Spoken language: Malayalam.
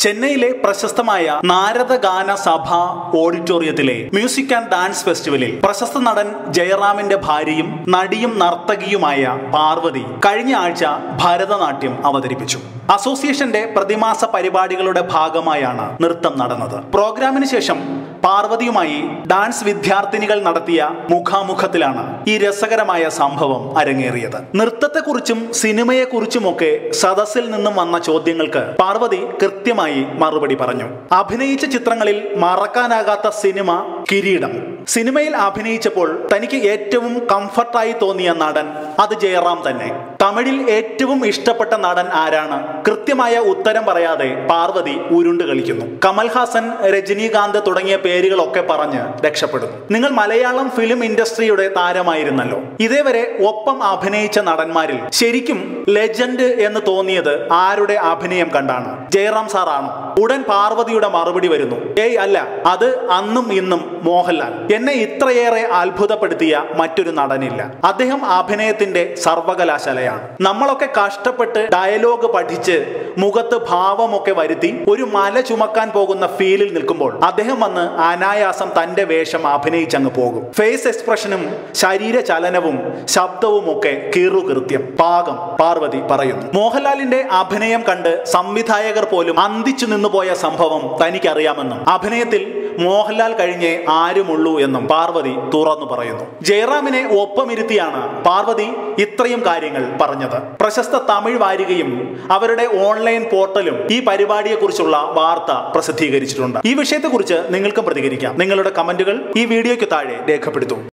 ചെന്നൈയിലെ പ്രശസ്തമായ നാരദഗാന സഭ ഓഡിറ്റോറിയത്തിലെ മ്യൂസിക് ആൻഡ് ഡാൻസ് ഫെസ്റ്റിവലിൽ പ്രശസ്ത നടൻ ജയറാമിന്റെ ഭാര്യയും നടിയും നർത്തകിയുമായ പാർവതി കഴിഞ്ഞ ആഴ്ച ഭരതനാട്യം അവതരിപ്പിച്ചു അസോസിയേഷന്റെ പ്രതിമാസ പരിപാടികളുടെ ഭാഗമായാണ് നൃത്തം നടന്നത് പ്രോഗ്രാമിന് ശേഷം പാർവതിയുമായി ഡാൻസ് വിദ്യാർത്ഥിനികൾ നടത്തിയ മുഖാമുഖത്തിലാണ് ഈ രസകരമായ സംഭവം അരങ്ങേറിയത് നൃത്തത്തെക്കുറിച്ചും സിനിമയെക്കുറിച്ചുമൊക്കെ സദസ്സിൽ നിന്നും വന്ന ചോദ്യങ്ങൾക്ക് പാർവതി കൃത്യമായി മറുപടി പറഞ്ഞു അഭിനയിച്ച ചിത്രങ്ങളിൽ മറക്കാനാകാത്ത സിനിമ കിരീടം സിനിമയിൽ അഭിനയിച്ചപ്പോൾ തനിക്ക് ഏറ്റവും കംഫർട്ടായി തോന്നിയ നടൻ അത് ജയറാം തന്നെ തമിഴിൽ ഏറ്റവും ഇഷ്ടപ്പെട്ട നടൻ ആരാണ് കൃത്യമായ ഉത്തരം പറയാതെ പാർവതി ഉരുണ്ട് കളിക്കുന്നു കമൽഹാസൻ രജനീകാന്ത് തുടങ്ങിയ പേരുകളൊക്കെ പറഞ്ഞ് രക്ഷപ്പെടുന്നു നിങ്ങൾ മലയാളം ഫിലിം ഇൻഡസ്ട്രിയുടെ താരമായിരുന്നല്ലോ ഇതേവരെ ഒപ്പം അഭിനയിച്ച നടന്മാരിൽ ശരിക്കും ലെജൻഡ് എന്ന് തോന്നിയത് ആരുടെ അഭിനയം കണ്ടാണ് ജയറാം സാറാണോ ഉടൻ പാർവതിയുടെ മറുപടി വരുന്നു ഏയ് അല്ല അത് അന്നും ഇന്നും മോഹൻലാൽ എന്നെ ഇത്രയേറെ അത്ഭുതപ്പെടുത്തിയ മറ്റൊരു നടനില്ല അദ്ദേഹം അഭിനയത്തിന്റെ സർവകലാശാലയാണ് നമ്മളൊക്കെ കഷ്ടപ്പെട്ട് ഡയലോഗ് പഠിച്ച് മുഖത്ത് ഭാവമൊക്കെ വരുത്തി ഒരു മല ചുമക്കാൻ പോകുന്ന ഫീലിൽ നിൽക്കുമ്പോൾ അദ്ദേഹം വന്ന് അനായാസം തന്റെ വേഷം അഭിനയിച്ചങ്ങ് പോകും ഫേസ് എക്സ്പ്രഷനും ശരീര ചലനവും ശബ്ദവും ഒക്കെ കീറുകൃത്യം പാകം പാർവതി പറയുന്നു മോഹൻലാലിന്റെ അഭിനയം കണ്ട് സംവിധായകർ പോലും അന്തിച്ചു നിന്നുപോയ സംഭവം തനിക്കറിയാമെന്നും അഭിനയത്തിൽ മോഹൻലാൽ കഴിഞ്ഞേ ആരുമുള്ളൂ എന്നും പാർവതി തുറന്നു പറയുന്നു ജയറാമിനെ ഒപ്പമിരുത്തിയാണ് പാർവതി ഇത്രയും കാര്യങ്ങൾ പറഞ്ഞത് പ്രശസ്ത തമിഴ് വാരികയും അവരുടെ ഓൺലൈൻ പോർട്ടലും ഈ പരിപാടിയെക്കുറിച്ചുള്ള വാർത്ത പ്രസിദ്ധീകരിച്ചിട്ടുണ്ട് ഈ വിഷയത്തെക്കുറിച്ച് നിങ്ങൾക്കും പ്രതികരിക്കാം നിങ്ങളുടെ കമന്റുകൾ ഈ വീഡിയോയ്ക്ക് താഴെ രേഖപ്പെടുത്തും